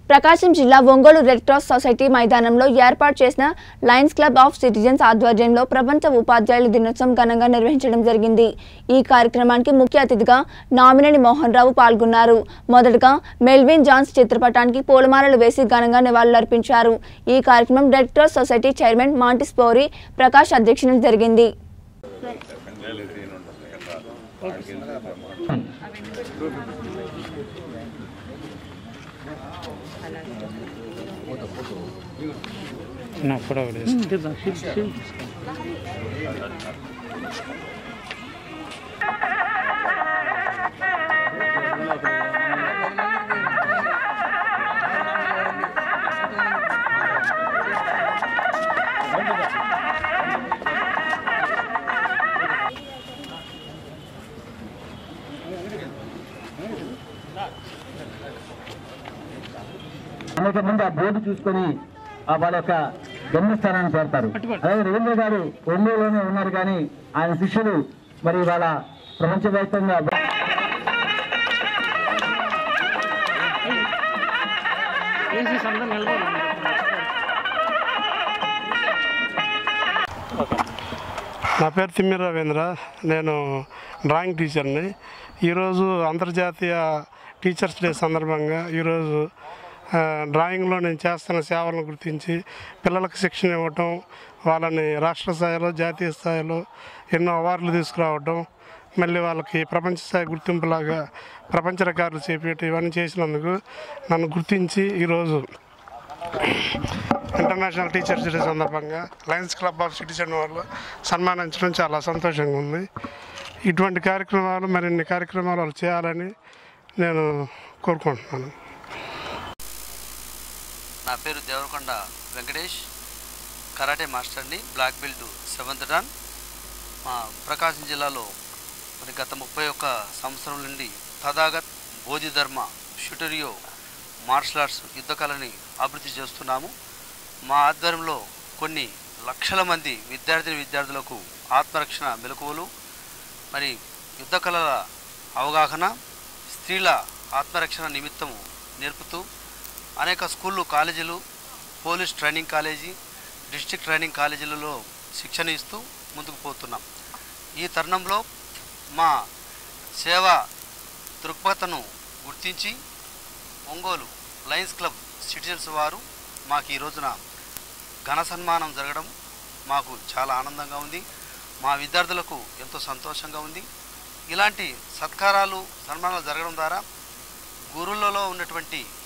ప్రకాశం జిల్లా Ongole red cross society మైదానంలో ఏర్పాటు చేసిన లయన్స్ క్లబ్ ఆఫ్ సిటిజన్స్ ఆధ్వర్యంలో ప్రపంచ ఉపాధ్యాయుల దినోత్సవం ఘనంగా నిర్వహించడం జరిగింది ఈ కార్యక్రమానికి ముఖ్య అతిథిగా నామినేని మోహన్ రావు పాల్గొన్నారు మొదటగా మెల్విన్ జాన్స్ చిత్రపటానికి పూలమాలలు వేసి ఘనంగా నివాళులర్పించారు ఈ కార్యక్రమం రెడ్ క్రాస్ సొసైటీ చైర్మన్ మాంటిస్ పౌరి ప్రకాష్ అధ్యక్షతన జరిగింది నా ఫోటో ఒకటి తీసుకో. అనేక మంది ఆ బోర్డు చూసుకొని ఆ వాళ్ళ యొక్క గమ్యస్థానాన్ని చేరతారు అలాగే రవీంద్ర గారు ఒంగోలులోనే ఉన్నారు కానీ ఆయన శిష్యులు మరి వాళ్ళ ప్రపంచవ్యాప్తంగా నా పేరు తిమ్మిర రవీంద్ర నేను డ్రాయింగ్ టీచర్ని ఈరోజు అంతర్జాతీయ టీచర్స్ డే సందర్భంగా ఈరోజు ఆ, డ్రాయింగ్లో నేను చేస్తున్న సేవలను గుర్తించి పిల్లలకు శిక్షణ ఇవ్వటం వాళ్ళని రాష్ట్ర స్థాయిలో జాతీయ స్థాయిలో ఎన్నో అవార్డులు తీసుకురావటం మళ్ళీ వాళ్ళకి ప్రపంచ స్థాయి గుర్తింపులాగా ప్రపంచ రికార్డులు చేపట్టి ఇవన్నీ చేసినందుకు నన్ను గుర్తించి ఈరోజు ఇంటర్నేషనల్ టీచర్స్ డే సందర్భంగా లయన్స్ క్లబ్ ఆఫ్ సిటిజన్ వాళ్ళు సన్మానించడం చాలా సంతోషంగా ఉంది ఇటువంటి కార్యక్రమాలు మరిన్ని కార్యక్రమాలు వాళ్ళు చేయాలని నేను కోరుకుంటున్నాను నా పేరు దేవరకొండ వెంకటేష్ కరాటే మాస్టర్ని బ్లాక్ బెల్ట్ సెవెంత్ డాన్ మా ప్రకాశం జిల్లాలో మరి గత ముప్పై ఒక్క సంవత్సరం నుండి తథాగత్ బోధిధర్మ షుటరియో మార్షల్ ఆర్ట్స్ యుద్ధ కళని అభివృద్ధి చేస్తున్నాము మా ఆధ్వర్యంలో కొన్ని లక్షల మంది విద్యార్థిని విద్యార్థులకు ఆత్మరక్షణ మెలకువలు మరి యుద్ధ కళల అవగాహన స్త్రీల ఆత్మరక్షణ నిమిత్తం నేర్పుతూ అనేక స్కూళ్ళు కాలేజీలు police training college district training కాలేజీలలో శిక్షణ ఇస్తూ ముందుకు పోతున్నాం ఈ తరుణంలో మా సేవా దృక్పథను గుర్తించి ఒంగోలు లయన్స్ క్లబ్ సిటిజన్స్ వారు మాకు ఈ రోజున ఘన సన్మానం జరగడం మాకు చాలా ఆనందంగా ఉంది మా విద్యార్థులకు ఎంతో సంతోషంగా ఉంది ఇలాంటి సత్కారాలు సన్మానాలు జరగడం ద్వారా గురువులలో ఉన్నటువంటి